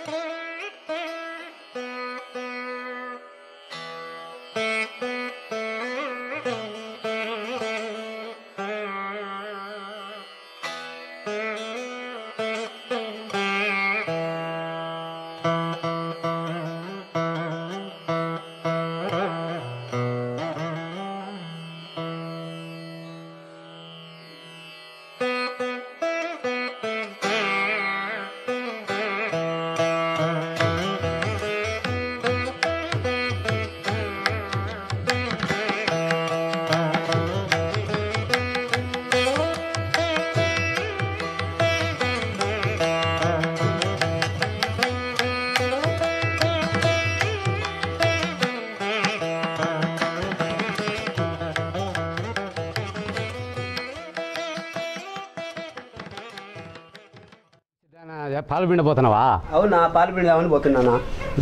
పాలు పిండిపోతున్నావా అవునా పాలు పిండామని పోతున్నానా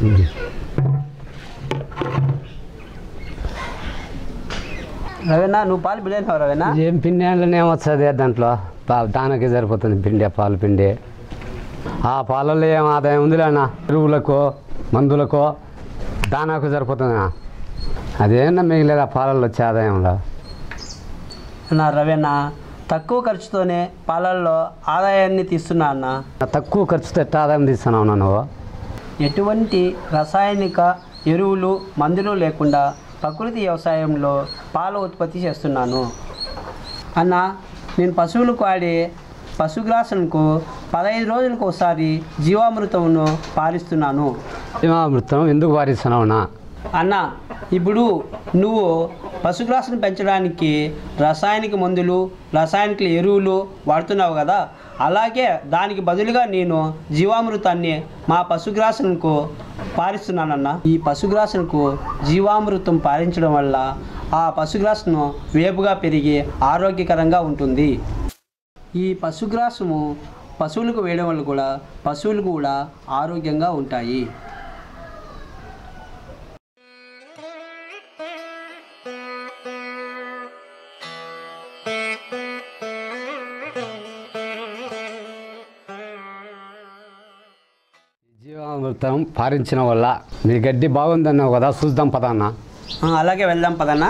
రవేనా నువ్వు పాలు పిండావు రవేనా ఏం పిండి ఏమొస్తుంది దాంట్లో పా- దానికి సరిపోతుంది పిండి పాలు పిండి ఆ పాలల్లో ఏం ఆదాయం ఉందిలే అన్న ఎరువులకు మందులకు దానాకు సరిపోతుందా అదేమన్నా మిగిలేదు ఆ పాలల్లో వచ్చే ఆదాయంలో అన్న రవేనా తక్కువ ఖర్చుతోనే పాలల్లో ఆదాయాన్ని తీస్తున్నా అన్న తక్కువ ఖర్చుతో ఎట్ట ఆదాయం తీస్తున్నావు నువ్వు ఎటువంటి రసాయనిక ఎరువులు మందులు లేకుండా ప్రకృతి వ్యవసాయంలో పాల ఉత్పత్తి చేస్తున్నాను అన్న నేను పశువులకు వాడే పశుగ్రాసంకు పదహైదు రోజులకు ఒకసారి జీవామృతమును పారిస్తున్నాను జీవామృతం ఎందుకు వారిస్తున్నావు నా అన్న ఇప్పుడు నువ్వు పశుగ్రాసును పెంచడానికి రసాయనిక మందులు రసాయనిక ఎరువులు వాడుతున్నావు కదా అలాగే దానికి బదులుగా నేను జీవామృతాన్ని మా పశుగ్రాసులకు పారిస్తున్నానన్న ఈ పశుగ్రాసులకు జీవామృతం పారించడం వల్ల ఆ పశుగ్రాసును వేపుగా పెరిగి ఆరోగ్యకరంగా ఉంటుంది ఈ పశుగ్రాసము పశువులకు వేయడం వల్ల కూడా పశువులు కూడా ఆరోగ్యంగా ఉంటాయి జీవామృతం పారించిన వల్ల నీ గడ్డి బాగుందన్నావు కదా చూద్దాం పదా అన్న ఆ, అలాగే వెళ్దాం పదన్నా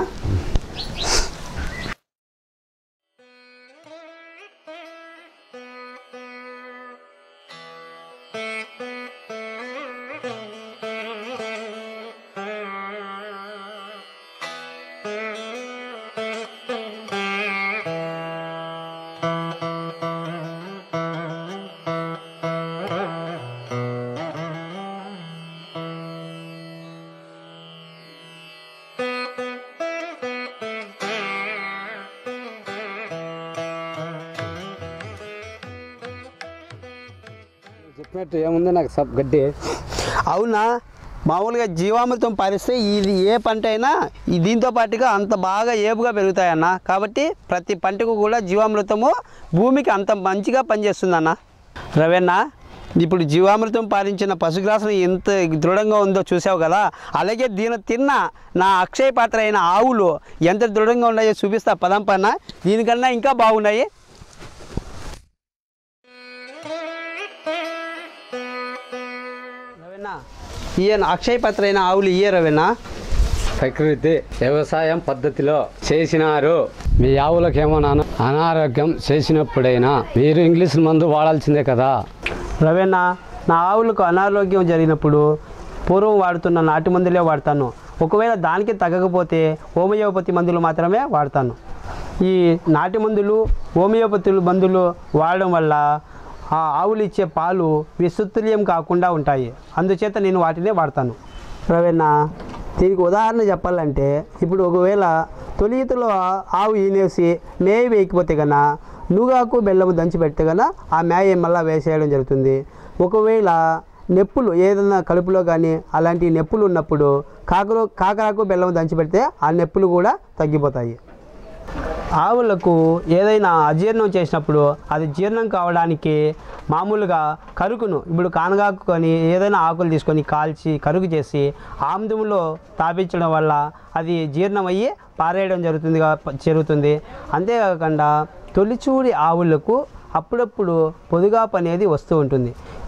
చెప్పినట్టు ఏముంది నాకు సబ్ గడ్డి అవునా మామూలుగా జీవామృతం పారిస్తే ఇది ఏ పంట అయినా ఈ దీంతో పాటుగా అంత బాగా ఏపుగా పెరుగుతాయన్న కాబట్టి ప్రతి పంటకు కూడా జీవామృతము భూమికి అంత మంచిగా పనిచేస్తుందన్న రవేన్న ఇప్పుడు జీవామృతం పాలించిన పశుగ్రాసం ఎంత దృఢంగా ఉందో చూసావు కదా అలాగే దీని తిన్న నా అక్షయ పాత్ర అయిన ఆవులు ఎంత దృఢంగా ఉన్నాయో చూపిస్తా పదం పన్న దీనికన్నా ఇంకా బాగున్నాయి రవేనా ఈయన అక్షయ పాత్ర అయిన ఆవులు ఇయ్యే రవేనా ప్రకృతి వ్యవసాయం పద్ధతిలో చేసినారు మీ ఆవులకేమో నాన్న అనారోగ్యం చేసినప్పుడైనా మీరు ఇంగ్లీష్ మందు వాడాల్సిందే కదా రవేణ నా ఆవులకు అనారోగ్యం జరిగినప్పుడు పూర్వం వాడుతున్న నాటు మందులే వాడతాను ఒకవేళ దానికి తగ్గకపోతే హోమియోపతి మందులు మాత్రమే వాడతాను ఈ నాటి మందులు హోమియోపతి మందులు వాడడం వల్ల ఆ ఆవులు ఇచ్చే పాలు విశుద్ధుల్యం కాకుండా ఉంటాయి అందుచేత నేను వాటినే వాడతాను రవేణ దీనికి ఉదాహరణ చెప్పాలంటే ఇప్పుడు ఒకవేళ తొలితలో ఆవు ఈనేసి మేయ వేయకపోతే కన్నా నుగాకు బెల్లము దంచి పెడితే కన్నా ఆ మేయ మళ్ళీ వేసేయడం జరుగుతుంది ఒకవేళ నొప్పులు ఏదైనా కడుపులో కానీ అలాంటి నొప్పులు ఉన్నప్పుడు కాకరో కాకరాకు బెల్లం దంచి పెడితే ఆ నొప్పులు కూడా తగ్గిపోతాయి ఆవులకు ఏదైనా అజీర్ణం చేసినప్పుడు అది జీర్ణం కావడానికి మామూలుగా కరుకును ఇప్పుడు కానగాకు కానీ ఏదైనా ఆకులు తీసుకొని కాల్చి కరుగు చేసి ఆమ్దంలో తాపించడం వల్ల అది జీర్ణమయ్యి పారేయడం జరుగుతుంది కా- జరుగుతుంది అంతేకాకుండా తొలిచూడి ఆవులకు అప్పుడప్పుడు పొదుగాపు అనేది వస్తూ ఉంటుంది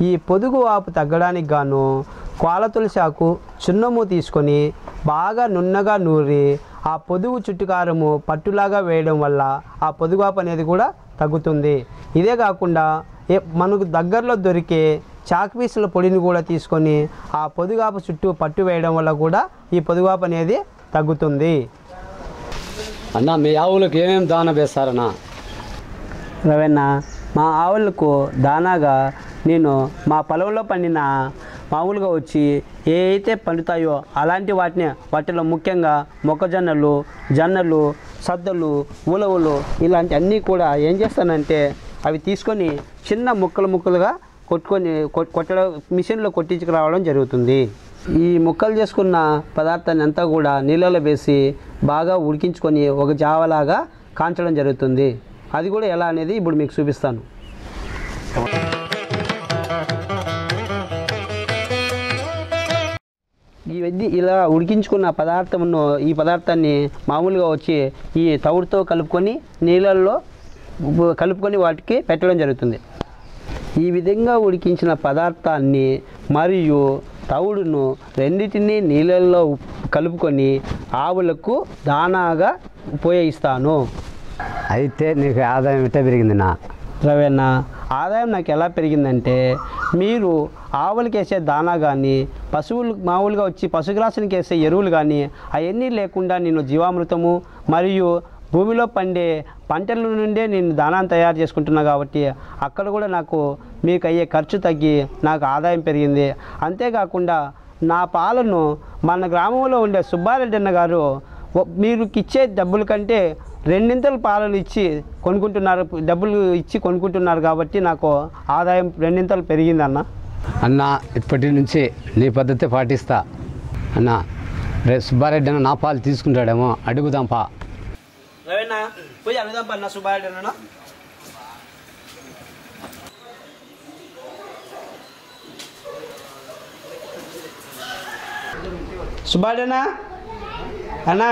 ఈ పొదుగు వాపు తగ్గడానికి గాను కోల తులసాకు చున్నము తీసుకొని బాగా నున్నగా నూరి ఆ పొదుగు చుట్టుకారము పట్టులాగా వేయడం వల్ల ఆ పొదుగువాపు అనేది కూడా తగ్గుతుంది ఇదే కాకుండా ఏ మనకు దగ్గరలో దొరికే చాక్ పీసుల పొడిని కూడా తీసుకొని ఆ పొదుగాపు చుట్టూ పట్టు వేయడం వల్ల కూడా ఈ పొదుగాపు అనేది తగ్గుతుంది అన్న మీ ఆవులకు ఏమేమి దాన వేస్తారన్నా రవెన్న మా ఆవులకు దానాగా నేను మా పొలంలో పండిన మామూలుగా వచ్చి ఏ అయితే పండుతాయో అలాంటి వాటిని వాటిలో ముఖ్యంగా మొక్కజొన్నలు జొన్నలు సద్దలు ఉలవలు ఇలాంటి అన్నీ కూడా ఏం చేస్తానంటే అవి తీసుకొని చిన్న ముక్కలు ముక్కలుగా కొట్టుకొని కొట్- కొట్టడం మిషన్లో కొట్టించుకు రావడం జరుగుతుంది ఈ ముక్కలు చేసుకున్న పదార్థాన్ని అంతా కూడా నీళ్ళలో వేసి బాగా ఉడికించుకొని ఒక జావలాగా కాంచడం జరుగుతుంది అది కూడా ఎలా అనేది ఇప్పుడు మీకు చూపిస్తాను ఇవన్నీ ఇలా ఉడికించుకున్న పదార్థమును ఈ పదార్థాన్ని మామూలుగా వచ్చి ఈ తవుడుతో కలుపుకొని నీళ్ళల్లో ఉప్పు- కలుపుకొని వాటికి పెట్టడం జరుగుతుంది ఈ విధంగా ఉడికించిన పదార్థాన్ని మరియు తవుడును రెండింటినీ నీళ్ళల్లో ఉప్- కలుపుకొని ఆవులకు దానాగా ఉపయోగిస్తాను అయితే నీకు ఆదాయం ఇట్టే పెరిగింది నా రవేణ ఆదాయం నాకు ఎలా పెరిగిందంటే మీరు ఆవులకి వేసే దానా కానీ పశువులు మామూలుగా వచ్చి పశుగ్రాసానికి వేసే ఎరువులు కానీ అవన్నీ లేకుండా నేను జీవామృతము మరియు భూమిలో పండే పంటల నుండే నేను దానాన్ని తయారు చేసుకుంటున్నా కాబట్టి అక్కడ కూడా నాకు మీకు అయ్యే ఖర్చు తగ్గి నాకు ఆదాయం పెరిగింది అంతేకాకుండా నా పాలను మన గ్రామంలో ఉండే సుబ్బారెడ్డి అన్న గారు ఓ- మీరు ఇచ్చే డబ్బుల కంటే రెండింతలు పాలలు ఇచ్చి కొనుక్కుంటున్నారు డబ్బులు ఇచ్చి కొనుక్కుంటున్నారు కాబట్టి నాకు ఆదాయం రెండింతలు పెరిగిందన్న అన్న ఇప్పటి నుంచి నీ పద్ధతి పాటిస్తా అన్న రే సుబ్బారెడ్డి అన్న నా పాలు తీసుకుంటాడేమో అడుగుదాం పా రవేనా పోయి అడుగుదాం పన్న సుబ్బారెడ్డి అన్న సుబ్బారెడ్డి అన్న అన్నా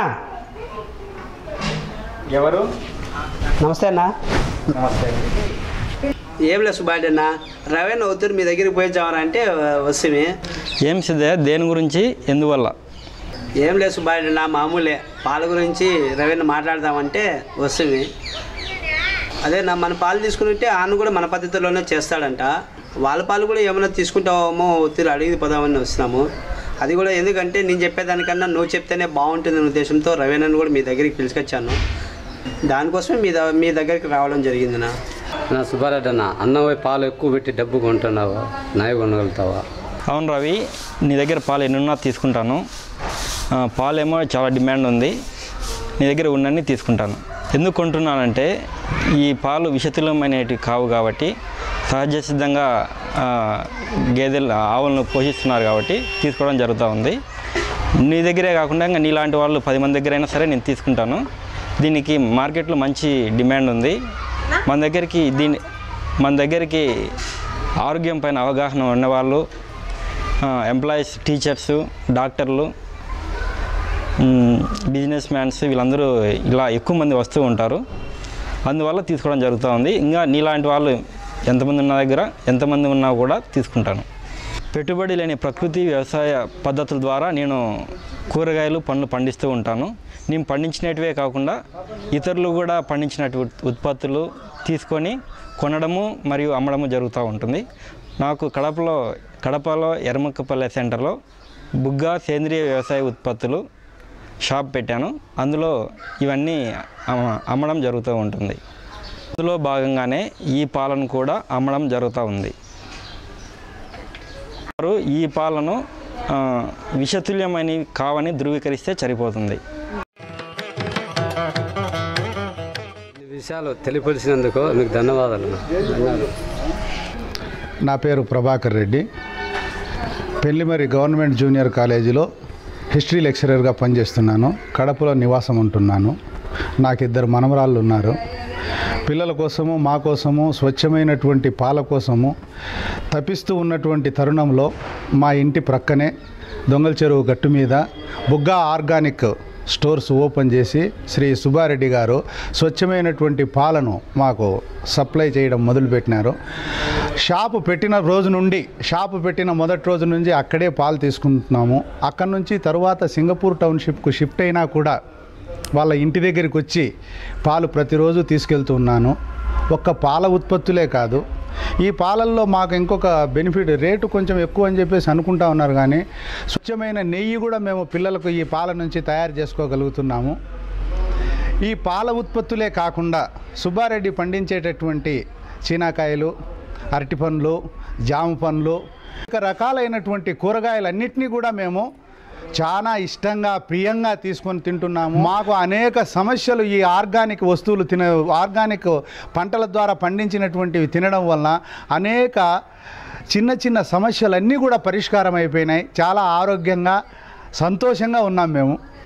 ఎవరు నమస్తే అన్న నమస్తే ఏం లేదు సుబ్బారెడ్డి అన్న రవేణ అవుతారు మీ దగ్గరికి పోయి చావరా అంటే వస్తుంది ఏం సిద్ధయ్య దేని గురించి ఎందువల్ల ఏం లేదు సుబ్బారెడ్డి నా మామూలే పాల గురించి రవీణ మాట్లాడదామంటే వస్తుంది అదే నా మన పాలు తీసుకుంటే ఆయన కూడా మన పద్ధతిలోనే చేస్తాడంట వాళ్ళ పాలు కూడా ఏమైనా తీసుకుంటామో తీరు అడిగి పోదామని వస్తున్నాము అది కూడా ఎందుకంటే నేను చెప్పేదానికన్నా నువ్వు చెప్తేనే బాగుంటుంది అనే ఉద్దేశంతో రవీణను కూడా మీ దగ్గరికి పిలుచుకొచ్చాను దానికోసమే మీ ద మీ దగ్గరికి రావడం జరిగింది నా నా సుబ్బారెడ్డి అన్న అన్నం పోయి పాలు ఎక్కువ పెట్టి డబ్బు కొంటున్నావా నాయ కొనగలుగుతావా అవును రవి నీ దగ్గర పాలు ఎన్నున్నా తీసుకుంటాను ఆ, పాలేమో చాలా డిమాండ్ ఉంది నీ దగ్గర ఉన్నన్ని తీసుకుంటాను ఎందుకు కొంటున్నానంటే ఈ పాలు విషతుల్యమైనవి కావు కాబట్టి సహజ సిద్ధంగా ఆ, గేదెలు ఆవులను పోషిస్తున్నారు కాబట్టి తీసుకోవడం జరుగుతూ ఉంది నీ దగ్గరే కాకుండా ఇంకా నీలాంటి వాళ్ళు పది మంది దగ్గర అయినా సరే నేను తీసుకుంటాను దీనికి మార్కెట్లో మంచి డిమాండ్ ఉంది మన దగ్గరికి దీని మన దగ్గరికి ఆరోగ్యం పైన అవగాహన ఉన్నవాళ్ళు ఎంప్లాయీస్ టీచర్స్ డాక్టర్లు బిజినెస్ మ్యాన్స్ వీళ్ళందరూ ఇలా ఎక్కువ మంది వస్తూ ఉంటారు అందువల్ల తీసుకోవడం జరుగుతూ ఉంది ఇంకా నీలాంటి వాళ్ళు ఎంతమంది ఉన్న దగ్గర ఎంతమంది ఉన్నా కూడా తీసుకుంటాను పెట్టుబడి లేని ప్రకృతి వ్యవసాయ పద్ధతుల ద్వారా నేను కూరగాయలు పండ్లు పండిస్తూ ఉంటాను నేను పండించినటివే కాకుండా ఇతరులు కూడా పండించినటు ఉత్పత్తులు తీసుకొని కొనడము మరియు అమ్మడము జరుగుతూ ఉంటుంది నాకు కడపలో కడపలో ఎర్మక్కపల్లె సెంటర్లో బుగ్గా సేంద్రియ వ్యవసాయ ఉత్పత్తులు షాప్ పెట్టాను అందులో ఇవన్నీ అమ్మ- అమ్మడం జరుగుతూ ఉంటుంది అందులో భాగంగానే ఈ పాలను కూడా అమ్మడం జరుగుతూ ఉంది వారు ఈ పాలను ఆ, విషతుల్యమైనవి కావని ధృవీకరిస్తే సరిపోతుంది ఈ విషయాలు తెలియపరిచినందుకు మీకు ధన్యవాదాలు ధన్యవాదాలు నా పేరు ప్రభాకర్ రెడ్డి పెళ్లిమరి గవర్నమెంట్ జూనియర్ కాలేజీలో హిస్టరీ లెక్చరర్గా పనిచేస్తున్నాను కడపలో నివాసం ఉంటున్నాను నాకు ఇద్దరు మనమరాళ్ళు ఉన్నారు పిల్లల కోసము మా కోసము స్వచ్ఛమైనటువంటి పాల కోసము తపిస్తూ ఉన్నటువంటి తరుణంలో మా ఇంటి ప్రక్కనే దొంగల చెరువు గట్టు మీద బుగ్గా ఆర్గానిక్ స్టోర్స్ ఓపెన్ చేసి శ్రీ సుబ్బారెడ్డి గారు స్వచ్ఛమైనటువంటి పాలను మాకు సప్లై చేయడం మొదలుపెట్టినారు షాపు పెట్టిన రోజు నుండి షాపు పెట్టిన మొదటి రోజు నుంచి అక్కడే పాలు తీసుకుంటున్నాము అక్కడి నుంచి తరువాత సింగపూర్ టౌన్షిప్కు షిఫ్ట్ అయినా కూడా వాళ్ళ ఇంటి దగ్గరికి వచ్చి పాలు ప్రతిరోజు తీసుకెళ్తున్నాను ఒక్క పాల ఉత్పత్తులే కాదు ఈ పాలల్లో మాకు ఇంకొక బెనిఫిట్ రేటు కొంచెం ఎక్కువ అని చెప్పేసి అనుకుంటా ఉన్నారు కానీ స్వచ్ఛమైన నెయ్యి కూడా మేము పిల్లలకు ఈ పాల నుంచి తయారు చేసుకోగలుగుతున్నాము ఈ పాల ఉత్పత్తులే కాకుండా సుబ్బారెడ్డి పండించేటటువంటి చీనాకాయలు అరటి పండ్లు జామ పండ్లు ఇక రకాలైనటువంటి కూరగాయలన్నింటినీ కూడా మేము చాలా ఇష్టంగా ప్రియంగా తీసుకొని తింటున్నాము మాకు అనేక సమస్యలు ఈ ఆర్గానిక్ వస్తువులు తిన ఆర్గానిక్ పంటల ద్వారా పండించినటువంటివి తినడం వలన అనేక చిన్న చిన్న సమస్యలన్నీ కూడా పరిష్కారం అయిపోయినాయి చాలా ఆరోగ్యంగా సంతోషంగా ఉన్నాం మేము